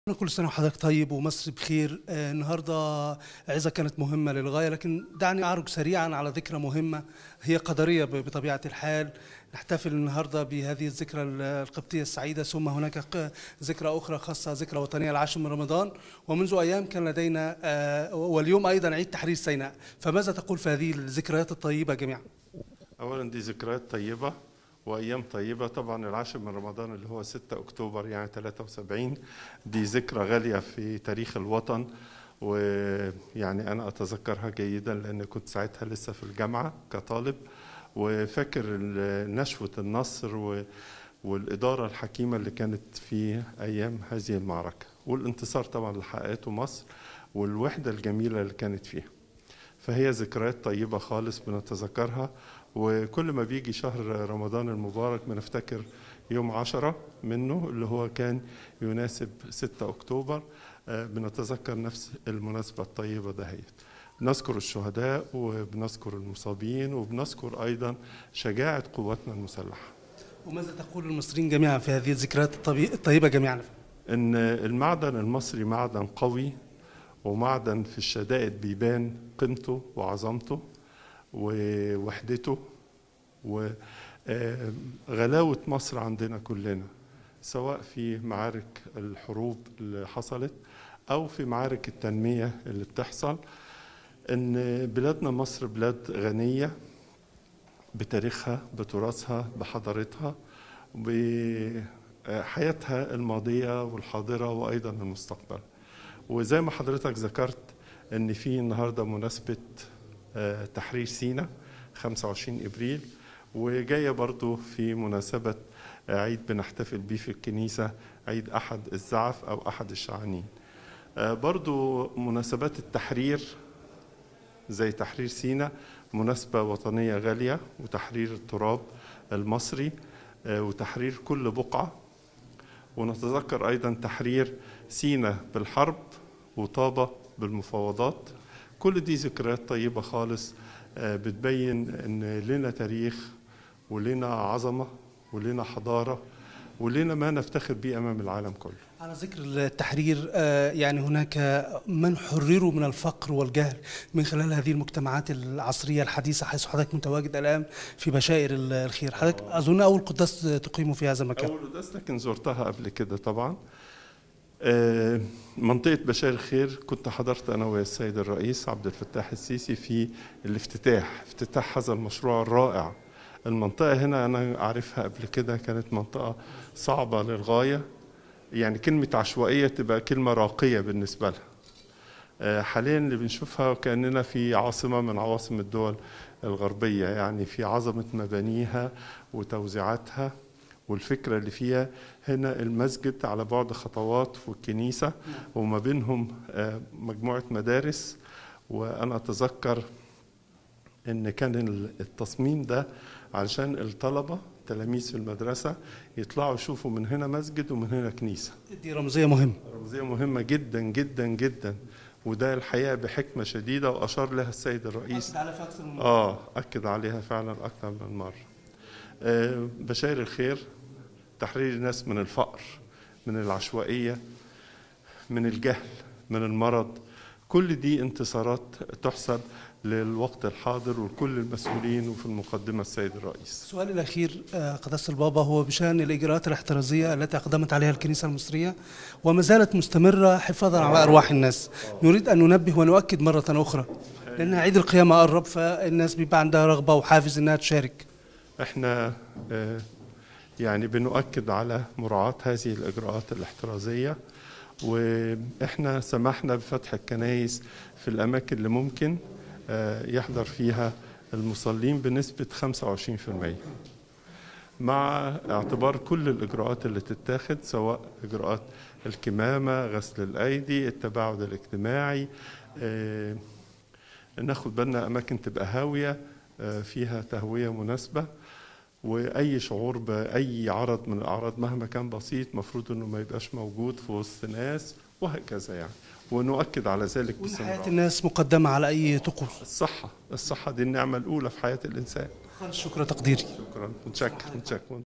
كل سنة وحضرتك طيب ومصر بخير آه، النهاردة عظة كانت مهمة للغاية لكن دعني أعرج سريعا على ذكرى مهمة هي قدرية ب- بطبيعة الحال نحتفل النهاردة بهذه الذكرى ال- القبطية السعيدة ثم هناك ق- ذكرى أخرى خاصة ذكرى وطنية العاشر من رمضان ومنذ أيام كان لدينا آه، واليوم أيضا عيد تحرير سيناء فماذا تقول في هذه الذكريات الطيبة جميعا؟ اولا دي ذكريات طيبه وايام طيبه طبعا العاشر من رمضان اللي هو 6 اكتوبر يعني 73 دي ذكرى غاليه في تاريخ الوطن ويعني انا اتذكرها جيدا لان كنت ساعتها لسه في الجامعه كطالب وفاكر ال- نشوه النصر و والإدارة الحكيمة اللي كانت في أيام هذه المعركة والانتصار طبعا اللي حققته مصر والوحدة الجميلة اللي كانت فيها فهي ذكريات طيبة خالص بنتذكرها وكل ما بيجي شهر رمضان المبارك بنفتكر يوم عشرة منه اللي هو كان يناسب 6 أكتوبر آه، بنتذكر نفس المناسبة الطيبة دهيت نذكر الشهداء وبنذكر المصابين وبنذكر أيضا شجاعة قواتنا المسلحة وماذا تقول المصريين جميعا في هذه الذكريات الطبي- الطيبة جميعا؟ ان المعدن المصري معدن قوي ومعدن في الشدائد بيبان قيمته وعظمته ووحدته وغلاوة مصر عندنا كلنا سواء في معارك الحروب اللي حصلت أو في معارك التنمية اللي بتحصل إن بلادنا مصر بلاد غنية بتاريخها بتراثها بحضارتها بحياتها الماضية والحاضرة وأيضا المستقبل وزي ما حضرتك ذكرت ان في النهارده مناسبه آه، تحرير سينا 25 ابريل وجايه برضو في مناسبه آه، عيد بنحتفل بيه في الكنيسه عيد احد الزعف او احد الشعانين آه، برضو مناسبات التحرير زي تحرير سينا مناسبة وطنية غالية وتحرير التراب المصري آه، وتحرير كل بقعة ونتذكر أيضا تحرير سينا بالحرب وطابة بالمفاوضات كل دي ذكريات طيبة خالص آه، بتبين أن لنا تاريخ ولنا عظمة ولنا حضارة ولنا ما نفتخر به أمام العالم كله على ذكر التحرير آه، يعني هناك من حرروا من الفقر والجهل من خلال هذه المجتمعات العصرية الحديثة حيث حضرتك متواجد الآن في بشائر ال- الخير حضرتك أظن أول قداس تقيمه في هذا المكان أول قداس لكن زرتها قبل كده طبعا آه، منطقة بشار الخير كنت حضرت أنا والسيد الرئيس عبد الفتاح السيسي في الافتتاح افتتاح هذا المشروع الرائع المنطقة هنا أنا أعرفها قبل كده كانت منطقة صعبة للغاية يعني كلمة عشوائية تبقى كلمة راقية بالنسبة لها آه، حاليا اللي بنشوفها كأننا في عاصمة من عواصم الدول الغربية يعني في عظمة مبانيها وتوزيعاتها والفكرة اللي فيها هنا المسجد على بعد خطوات والكنيسة وما بينهم آه، مجموعة مدارس وأنا أتذكر إن كان التصميم ده علشان الطلبة تلاميذ في المدرسة يطلعوا يشوفوا من هنا مسجد ومن هنا كنيسة دي رمزية مهمة رمزية مهمة جدا جدا جدا وده الحقيقة بحكمة شديدة وأشار لها السيد الرئيس اه اكد عليها فعلا اكثر من مره آه، بشاير الخير تحرير الناس من الفقر من العشوائيه من الجهل من المرض كل دي انتصارات تحسب للوقت الحاضر ولكل المسؤولين وفي المقدمه السيد الرئيس السؤال الأخير آه، قداسة البابا هو بشأن الإجراءات الاحترازية التي أقدمت عليها الكنيسة المصرية وما زالت مستمرة حفاظا على أرواح الناس نريد أن ننبه ونؤكد مرة أخرى لأن عيد القيامة قرب فالناس بيبقى عندها رغبة وحافز إنها تشارك احنا آه، يعني بنؤكد على مراعاة هذه الإجراءات الاحترازية وإحنا سمحنا بفتح الكنايس في الأماكن اللي ممكن آه، يحضر فيها المصلين بنسبة 25% مع اعتبار كل الإجراءات اللي تتاخد سواء إجراءات الكمامة غسل الأيدي التباعد الاجتماعي آه، ناخد بالنا أماكن تبقى هاوية آه، فيها تهوية مناسبة واي شعور باي عرض من الاعراض مهما كان بسيط مفروض انه ما يبقاش موجود في وسط ناس وهكذا يعني ونؤكد على ذلك وإن حياة باستمرار الناس مقدمة على أي طقوس الصحه الصحه دي النعمه الاولى في حياه الانسان شكرا تقديري شكرا متشكر متشكر